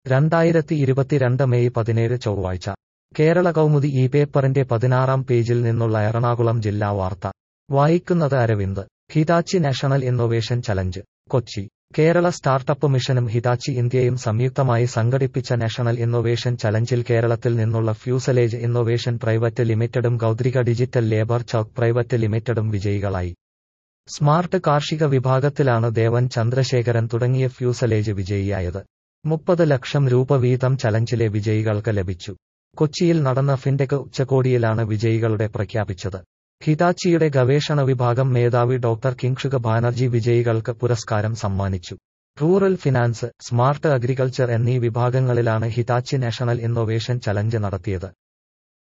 രണ്ടായിരത്തി ഇരുപത്തിരണ്ട് മെയ് പതിനേഴ് ചൊവ്വാഴ്ച കേരള കൗമുദി ഈ പേപ്പറിന്റെ പതിനാറാം പേജിൽ നിന്നുള്ള എറണാകുളം ജില്ലാ വാർത്ത വായിക്കുന്നത് Aravind Hitachi national innovation challenge Kochi Kerala startup മിഷനും ഹിതാച്ചി ഇന്ത്യയും സംയുക്തമായി സംഘടിപ്പിച്ച നാഷണൽ ഇന്നൊവേഷൻ ചലഞ്ചിൽ കേരളത്തിൽ നിന്നുള്ള ഫ്യൂസലേജ് ഇന്നൊവേഷൻ പ്രൈവറ്റ് ലിമിറ്റഡും Gaudrika digital labour chowk private ലിമിറ്റഡും വിജയികളായി സ്മാർട്ട് കാർഷിക വിഭാഗത്തിലാണ് ദേവൻ ചന്ദ്രശേഖരൻ തുടങ്ങിയ ഫ്യൂസലേജ് വിജയിയായത് മുപ്പത് ലക്ഷം രൂപ വീതം ചലഞ്ചിലെ വിജയികൾക്ക് ലഭിച്ചു കൊച്ചിയിൽ നടന്ന ഫിൻടെക് ഉച്ചകോടിയിലാണ് വിജയികളുടെ പ്രഖ്യാപിച്ചത് ഹിതാച്ചിയുടെ ഗവേഷണ വിഭാഗം മേധാവി ഡോക്ടർ കിങ്ഷുക ബാനർജി വിജയികൾക്ക് പുരസ്കാരം സമ്മാനിച്ചു റൂറൽ ഫിനാൻസ് സ്മാർട്ട് അഗ്രികൾച്ചർ എന്നീ വിഭാഗങ്ങളിലാണ് ഹിതാച്ചി നാഷണൽ ഇന്നൊവേഷൻ ചലഞ്ച് നടത്തിയത്